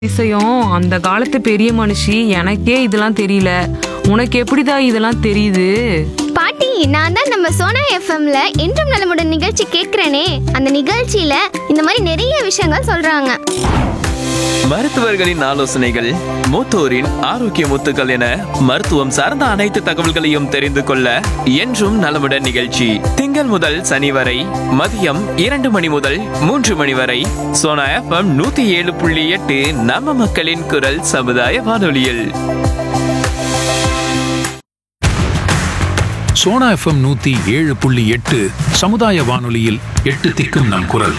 அதிசயம் அந்த காலத்து பெரிய மனுஷி எனக்கே இதெல்லாம் தெரியல உனக்கு எப்படிடா இதெல்லாம் தெரியுது பாட்டி நான் தான் நம்ம சோனா எஃப்எம்ல என்றும் நலமுடன் நிகழ்ச்சி கேட்கிறேனே அந்த நிகழ்ச்சியில இந்த மாதிரி நிறைய விஷயங்கள் சொல்றாங்க மருத்துவர்களின் ஆலோசனைகள் மூத்தோரின் ஆரோக்கிய முத்துக்கள் என மருத்துவம் சார்ந்த அனைத்து தகவல்களையும் தெரிந்து கொள்ள என்றும் நலமுடன் நிகழ்ச்சி திங்கள் முதல் சனி வரை மதியம் இரண்டு மணி முதல் மூன்று மணி வரை சோனா எஃப்எம் நூத்தி ஏழு புள்ளி எட்டு நம்ம மக்களின் குரல் சமுதாய வானொலியில் சோனா எஃப்எம் நூத்தி ஏழு புள்ளி எட்டு சமுதாய வானொலியில் எட்டு திக்கும் நம் குரல்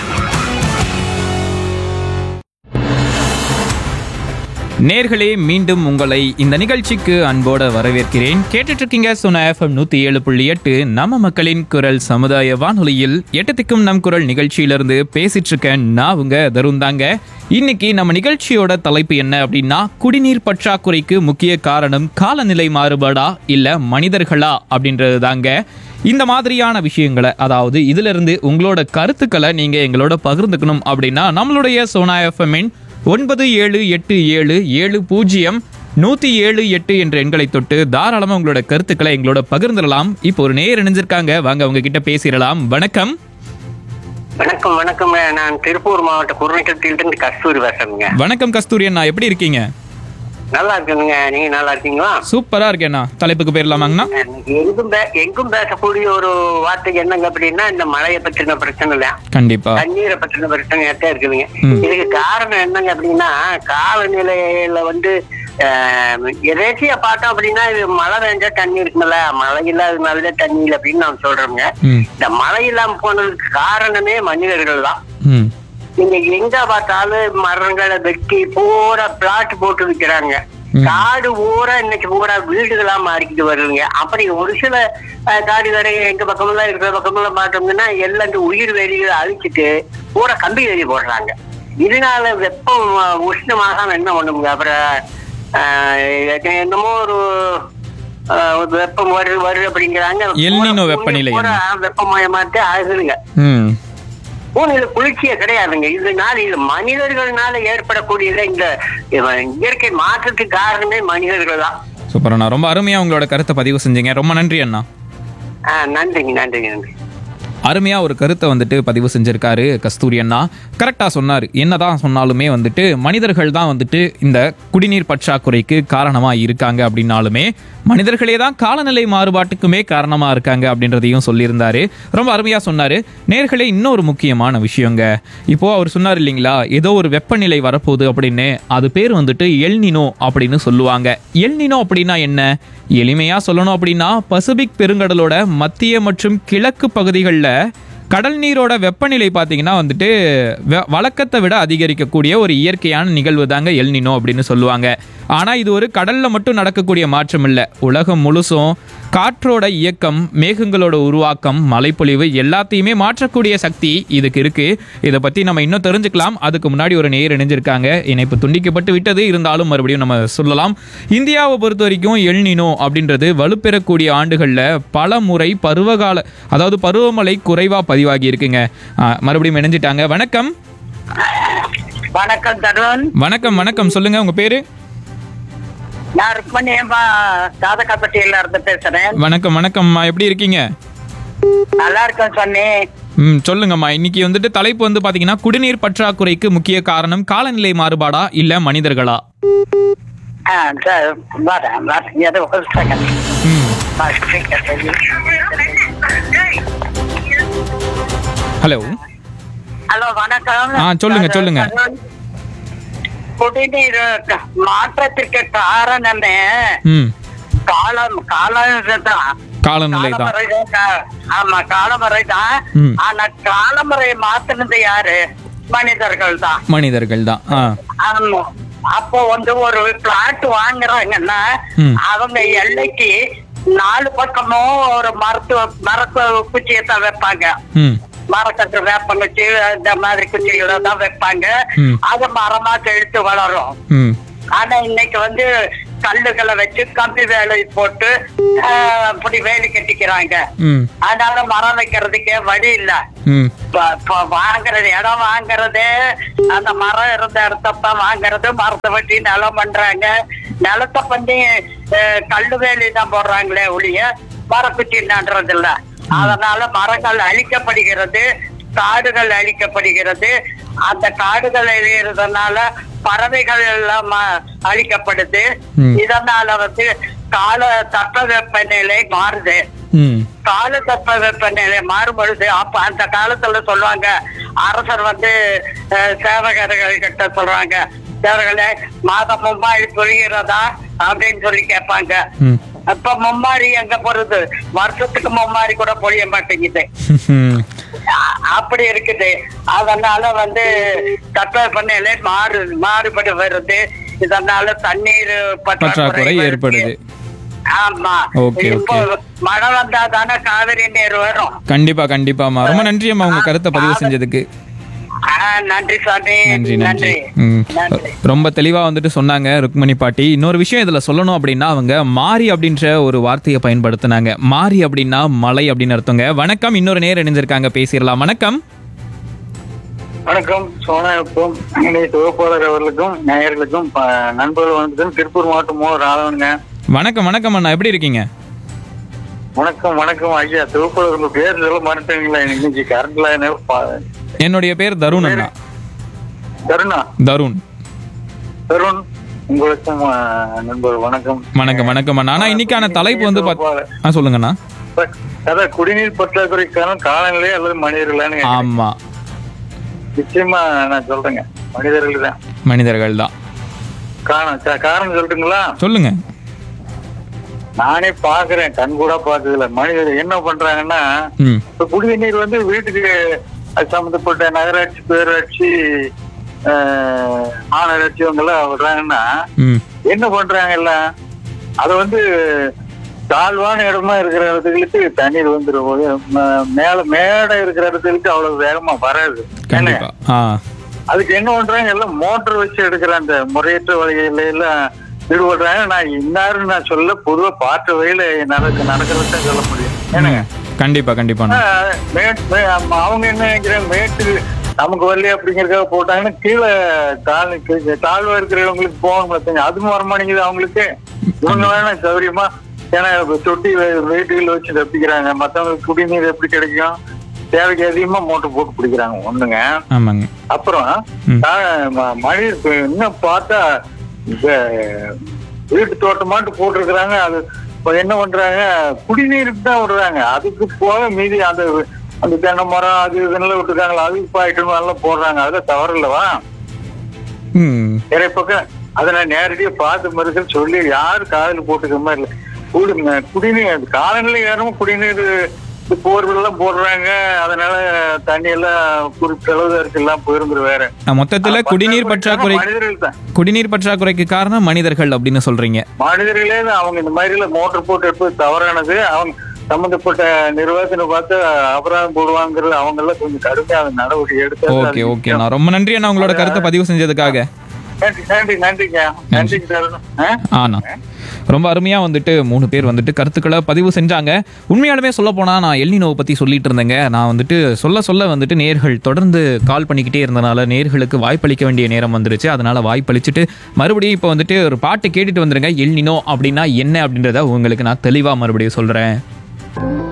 நேர்களே மீண்டும் உங்களை இந்த நிகழ்ச்சிக்கு அன்போட வரவேற்கிறேன் கேட்டுட்டு இருக்கீங்க சொன்ன எஃப்எம் நூத்தி ஏழு புள்ளி எட்டு நம்ம மக்களின் குரல் சமுதாய வானொலியில் எட்டத்துக்கும் நம் குரல் நிகழ்ச்சியிலிருந்து பேசிட்டு இருக்கேன் நான் உங்க தருந்தாங்க இன்னைக்கு நம்ம நிகழ்ச்சியோட தலைப்பு என்ன அப்படின்னா குடிநீர் பற்றாக்குறைக்கு முக்கிய காரணம் காலநிலை மாறுபாடா இல்ல மனிதர்களா அப்படின்றது தாங்க இந்த மாதிரியான விஷயங்களை அதாவது இதுல இருந்து உங்களோட கருத்துக்களை நீங்க எங்களோட பகிர்ந்துக்கணும் அப்படின்னா நம்மளுடைய சோனா எஃப்எம்மின் ஒன்பது ஏழு எட்டு ஏழு ஏழு பூஜ்ஜியம் நூத்தி ஏழு எட்டு என்ற எண்களை தொட்டு தாராளமா உங்களோட கருத்துக்களை எங்களோட பகிர்ந்துடலாம் இப்போ ஒரு நேர் இணைஞ்சிருக்காங்க வாங்க அவங்க கிட்ட பேசிடலாம் வணக்கம் வணக்கம் வணக்கம் நான் திருப்பூர் மாவட்ட குருநகத்திலிருந்து கஸ்தூரி பேசுறேங்க வணக்கம் கஸ்தூரி அண்ணா எப்படி இருக்கீங்க நல்லா இருக்குங்க நீங்க நல்லா இருக்கீங்களா சூப்பரா இருக்கேண்ணா தலைப்புக்கு போயிடலாமாங்கண்ணா எங்கும் பே- எங்கும் பேசக்கூடிய ஒரு வார்த்தை என்னங்க அப்படின்னா இந்த மழையை பற்றின பிரச்சனை இல்ல கண்டிப்பா தண்ணீரை பற்றின பிரச்சனை தான் இருக்குதுங்க ம். இதுக்கு காரணம் என்னங்க அப்படின்னா காலநிலையில வந்து எதேச்சியா பார்த்தோம் அப்படின்னா இது மழை பெஞ்சா தண்ணி இருக்குல்ல மழை இல்லாததுனால தண்ணி இல்லை அப்படின்னு நான் சொல்றோங்க ம் இந்த மழை இல்லாம போனதுக்கு காரணமே மனிதர்கள் தான் ம் நீங்க எங்க பார்த்தாலும் மரங்களை வெட்டி பூரா பிளாட் போட்டு விக்கிறாங்க ம். காடு பூரா இன்னைக்கு பூரா வீடுகளா மாறிக்கிட்டு வருதுங்க அப்படி ஒரு சில அஹ், காடு கடை எங்க பக்கமெல்லாம் இருக்கிற பக்கமெல்லாம் பார்த்தோம்னா எல்லாம் இந்த உயிர் வேலிகளை அழிச்சிட்டு பூரா கம்பி வேலி போடுறாங்க இதனால வெப்பம் அஹ், உஷ்ணமாகாம என்ன பண்ணுங்க அப்புறம் அஹ், என்னமோ ஒரு அஹ், ஒரு வெப்பம் வருது வருது அப்படிங்கிறாங்க எல்னினோ வெப்பநிலை பூரா வெப்பமயமாத்தே ஆகுதுங்க ம் பூமியில குளிர்ச்சியே கிடையாதுங்க இதனால இது மனிதர்கள்னால ஏற்படக்கூடியது இந்த இயற்கை மாற்றத்துக்கு காரணமே மனிதர்கள் தான் சூப்பர் அண்ணா ரொம்ப அருமையா உங்களோட கருத்தை பதிவு செஞ்சீங்க ரொம்ப நன்றி அண்ணா ஆஹ் நன்றிங்க நன்றிங்க நன்றி அருமையா ஒரு கருத்தை வந்துட்டு பதிவு செஞ்சிருக்காரு கஸ்தூரி அண்ணா கரெக்டா சொன்னார் என்னதான் சொன்னாலுமே வந்துட்டு மனிதர்கள் தான் வந்துட்டு இந்த குடிநீர் பற்றாக்குறைக்கு காரணமா இருக்காங்க அப்படின்னாலுமே மனிதர்களே தான் காலநிலை மாறுபாட்டுக்குமே காரணமா இருக்காங்க அப்படின்றதையும் சொல்லியிருந்தாரு ரொம்ப அருமையா சொன்னாரு நேர்களே இன்னொரு முக்கியமான விஷயங்க இப்போ அவர் சொன்னார் இல்லைங்களா ஏதோ ஒரு வெப்பநிலை வரப்போகுது அப்படின்னு அது பேர் வந்துட்டு எல்னினோ அப்படின்னு சொல்லுவாங்க எல்னினோ அப்படின்னா என்ன எளிமையா சொல்லணும் அப்படின்னா பசிபிக் பெருங்கடலோட மத்திய மற்றும் கிழக்கு பகுதிகளில் கடல் நீரோட வெப்பநிலை பார்த்தீங்கன்னா வந்துட்டு வெ- வழக்கத்தை விட அதிகரிக்கக்கூடிய ஒரு இயற்கையான நிகழ்வு தாங்க எல்னினோ அப்படின்னு சொல்லுவாங்க ஆனால் இது ஒரு கடலில் மட்டும் நடக்கக்கூடிய மாற்றம் இல்லை உலகம் முழுசும் காற்றோட இயக்கம் மேகங்களோட உருவாக்கம் மழைப்பொழிவு எல்லாத்தையுமே மாற்றக்கூடிய சக்தி இதுக்கு இருக்கு இதை பற்றி நம்ம இன்னும் தெரிஞ்சுக்கலாம் அதுக்கு முன்னாடி ஒரு நேர் இணைஞ்சிருக்காங்க இணைப்பு துண்டிக்கப்பட்டு விட்டது இருந்தாலும் மறுபடியும் நம்ம சொல்லலாம் இந்தியாவை பொறுத்த வரைக்கும் எல்னினோ அப்படின்றது வலுப்பெறக்கூடிய ஆண்டுகளில் பல முறை பருவகால அதாவது பருவமழை குறைவாக பதிவாகி இருக்குங்க ஆ, மறுபடியும் இணைஞ்சிட்டாங்க வணக்கம் வணக்கம் தருண் வணக்கம் வணக்கம் சொல்லுங்க உங்க பேரு நான் ருக்மணியம்மா சாதகப்பட்டியில இருந்து பேசுறேன் வணக்கம் வணக்கம்மா எப்படி இருக்கீங்க நல்லா இருக்கேன் சொன்னி ம் சொல்லுங்கம்மா இன்னைக்கு வந்துட்டு தலைப்பு வந்து பாத்தீங்கன்னா குடிநீர் பற்றாக்குறைக்கு முக்கிய காரணம் காலநிலை மாறுபாடா இல்ல மனிதர்களா வரேன் வரேன் ஏதோ ஒரு செகண்ட் ம் ஹலோ ஹலோ வணக்கம் ஆ, சொல்லுங்க, சொல்லுங்க. குடிநீர் மாற்றத்திற்கு காரணமே ம் காலம் காலம் தான் காலநிலை தான் காலமுறை தான். ஆமா காலமுறை தான் ம். ஆனா காலமுறையை மாத்துனது யாரு மனிதர்கள் தான் மனிதர்கள் தான் ஆ ஆமா அப்போ வந்து ஒரு பிளாட் வாங்குறாங்கன்னா ம். அவங்க எல்லைக்கு நாலு பக்கமும் ஒரு மருத்துவ மரத்து குச்சியை தான் வைப்பாங்க ம் மரக்கன்று வேப்பங்குச்சி இந்த மாதிரி குச்சிகளை தான் வைப்பாங்க ம். அது மரமா செழித்து வளரும் ம் ஆனா இன்னைக்கு வந்து கல்லுகளை வச்சு கம்பி வேலை போட்டு ஆஹ், அப்படி வேலி கட்டிக்கிறாங்க ம் அதனால மரம் வைக்கிறதுக்கே வழி இல்ல ம் இப்ப- இப்ப வாங்குறது இடம் வாங்குறது அந்த மரம் இருந்த இடத்தப்ப வாங்குறது மரத்தை வெட்டி நிலம் பண்றாங்க நிலத்தை பண்ணி அஹ், கல்லு வேலி தான் போடுறாங்களே ஒழிய மரக்குச்சி நடுறது இல்ல அதனால மரங்கள் அழிக்கப்படுகிறது காடுகள் அழிக்கப்படுகிறது அந்த காடுகள் அழிகிறதுனால பறவைகள் எல்லாம் ம- அழிக்கப்படுது ம். இதனால வந்து கால தட்பவெப்பநிலை மாறுது ம் கால தட்ப வெப்பநிலை மாறும் பொழுது அப்ப அந்த காலத்துல சொல்லுவாங்க அரசர் வந்து அஹ், சேவகர்கள் கிட்ட சொல்றாங்க சேவர்களே மாதம் மும்மாரி பொழிகிறதா அப்படின்னு சொல்லி கேட்பாங்க ம் அப்ப மும்மாரி எங்க போறது வருஷத்துக்கு மும்மாரி கூட பொழிய மாட்டேங்குது ம் அ- அப்படி இருக்குது அதனால வந்து தட்பவெப்பநிலை மாறு மாறுபட்டு வருது இதனால தண்ணீர் பற்றாக்குறை ஏற்படுது ஆமா Okay, இப்போ மழை வந்தா தானே காவிரி நீர் வரும் கண்டிப்பா கண்டிப்பாம்மா ரொம்ப நன்றி அம்மா உங்க கருத்தை பதிவு செஞ்சதுக்கு ஆ, நன்றி சாமி நன்றி நன்றி நன்றி ம். நன்றி ரொம்ப தெளிவா வந்துட்டு சொன்னாங்க ருக்மணி பாட்டி இன்னொரு விஷயம் இதுல சொல்லணும் அப்படின்னா அவங்க மாரி அப்படின்ற ஒரு வார்த்தையை பயன்படுத்தினாங்க மாரி அப்படின்னா மலை அப்படின்னு அர்த்தங்க வணக்கம் இன்னொரு நேர் இணைஞ்சிருக்காங்க பேசிடலாம் வணக்கம் வணக்கம் சோனாவுக்கும் இணைய தொகுப்பாளர் அவர்களுக்கும் நேயர்களுக்கும் ப- நண்பர்கள் வணக்கம் திருப்பூர் மாவட்டம் மோ ராதவனுங்க வணக்கம் வணக்கம் அண்ணா எப்படி இருக்கீங்க வணக்கம் வணக்கம் ஐயா தொகுப்பாளர் உங்க பேர் சொல்ல மாட்டேங்களா இன்னைக்கு கரண்ட்ல என்ன பா- என்னுடைய பேர் தருண் அண்ணா தருணா தருண் தருண் உங்களுக்கும் ஆ, நண்பர் வணக்கம் வணக்கம் வணக்கம் அண்ணா ஆனா இன்னைக்கான தலைப்பு வந்து பாத்- ஆ சொல்லுங்கண்ணா இப்ப அதான் குடிநீர் பற்றாக்குறைக்கான காலநிலை அல்லது மனிதர்களான்னு கேக்குறேன். ஆமா நிச்சயமா நான் சொல்றேங்க மனிதர்கள் தான் மனிதர்கள் தான் காரணம் கா- காரணம் சொல்லட்டுங்களா சொல்லுங்க நானே பாக்குறேன் கண் கூட பாக்குறதுல மனிதர் என்ன பண்றாங்கன்னா ம் இப்ப குடிநீர் வந்து வீட்டுக்கு அது சம்பந்தப்பட்ட நகராட்சி பேராட்சி ஆஹ், மாநகராட்சி இவங்க எல்லாம் விடுறாங்கன்னா ம் என்ன பண்றாங்க எல்லாம் அது வந்து தாழ்வான இடமா இருக்கிற இடத்துக்கு தண்ணீர் வந்துடும் போது ம- மேல மேடை இருக்கிற இடத்துக்கு அவ்வளவு வேகமா வராது என்ன? கண்டிப்பா ஆ அதுக்கு என்ன பண்றாங்க எல்லாம் மோட்டர் வச்சு எடுக்கிற அந்த முறையற்ற வழியில எல்லாம் ஈடுபடுறாங்க நான் இன்னாரு நான் சொல்ல பொதுவா பார்த்த வழியில நடக்க நடக்கிறத சொல்ல முடியும் ஏன்னா கண்டிப்பா கண்டிப்பாண்ணா ஆஹ் மேட்- மே- ஆமா, அவங்க என்ன நினைக்கிறாங்க மேட்டு நமக்கு வரலையே அப்படிங்கறதுக்காக போட்டாங்கன்னா கீழே தாழ் கீழே தாழ்வா இருக்கிறவங்களுக்கு போகணும் பார்த்தீங்க அதுவும் வர மாட்டேங்குது அவங்களுக்கு இவங்க வேணா சௌரியமா ஏன்னா இப்ப தொட்டி வே- வீட்டுகள் வச்சு தப்பிக்கிறாங்க மத்தவங்களுக்கு குடிநீர் எப்படி கிடைக்கும் தேவைக்கு அதிகமா மோட்டர் போட்டு பிடிக்கிறாங்க ஒண்ணுங்க ஆமாங்க அப்புறம் ம். ஆஹ் ம- மனிதர் இப்ப இன்னும் பார்த்தா இப்ப வீட்டு தோட்டமாட்டு போட்டிருக்கிறாங்க அது இப்ப என்ன பண்றாங்க குடிநீருக்கு தான் விடுறாங்க அதுக்கு போக மீதி அந்த அந்த தென்னை மரம் அது இதெல்லாம் விட்டுருக்காங்களா அதுக்கு பாய்க்கணும் எல்லாம் போடுறாங்க அதெல்லாம் தவறு இல்லவா ம் நிறைய பக்கம் அதை நான் நேரடியா பார்த்து மறுக்க சொல்லி யாரும் காதல் போட்டுக்கிற மாதிரி இல்லை குடி குடிநீர் காலநிலை காரணமா குடிநீர் போர்கள் எல்லாம் போடுறாங்க அதனால தண்ணி எல்லாம் குறிப்பிட்ட அளவு இருக்கு எல்லாம் போயிருந்துரு வேற நான் மொத்தத்துல குடிநீர் பற்றாக்குறை மனிதர்கள் தான் குடிநீர் பற்றாக்குறைக்கு காரணம் மனிதர்கள் அப்படின்னு சொல்றீங்க மனிதர்களே தான் அவங்க இந்த மாதிரி எல்லாம் மோட்டர் போட்டு எடுப்பது தவறானது அவங்க சம்பந்தப்பட்ட நிர்வாகத்தினை பார்த்து அபராதம் போடுவாங்கிறது அவங்க எல்லாம் கொஞ்சம் கடுமையா அந்த நடவடிக்கை எடுத்து ஓகே ஓகே நான் ரொம்ப நன்றி அண்ணா உங்களோட கருத்தை பதிவு செஞ்சதுக்காக நன்றி நன்றி நன்றிங்க நன்றிங்க சார் ஆ? ஆண்ணா ரொம்ப அருமையா வந்துட்டு மூணு பேர் வந்துட்டு கருத்துக்களை பதிவு செஞ்சாங்க உண்மையாலுமே சொல்ல போனா நான் எல்னினோவை பத்தி சொல்லிட்டு இருந்தேங்க நான் வந்துட்டு சொல்ல சொல்ல வந்துட்டு நேர்கள் தொடர்ந்து கால் பண்ணிக்கிட்டே இருந்தனால நேர்களுக்கு வாய்ப்பளிக்க வேண்டிய நேரம் வந்துருச்சு அதனால வாய்ப்பளிச்சுட்டு மறுபடியும் இப்போ வந்துட்டு ஒரு பாட்டு கேட்டுட்டு வந்துருங்க எல்னினோ அப்படின்னா என்ன அப்படின்றத உங்களுக்கு நான் தெளிவா மறுபடியும் சொல்றேன்